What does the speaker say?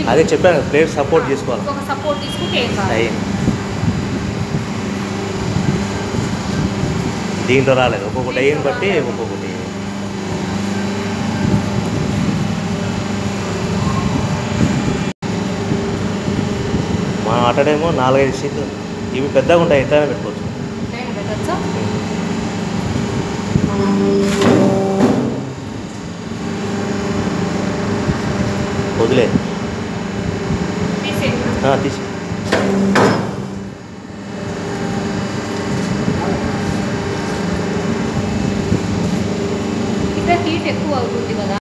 అదే చెప్పాను కదా ప్లేట్ సపోర్ట్ చేసుకోవాలి ఒక సపోర్ట్ తీసుకుంటే ఏం కాదు టైం దీంట్లో రాలేదు ఒక్కొక్క టైం బట్టి ఒక్కొక్కటి మా అటడేమో నాలుగైదు సీట్లు ఇవి పెద్దగా ఉంటాయి ఎట్లయినా పెట్టుకోవచ్చు నేను పెట్టచ్చా వదిలే తీసేయండి ఆ, తీసి ఇక్కడ హీట్ ఎక్కువ అవుతుంది కదా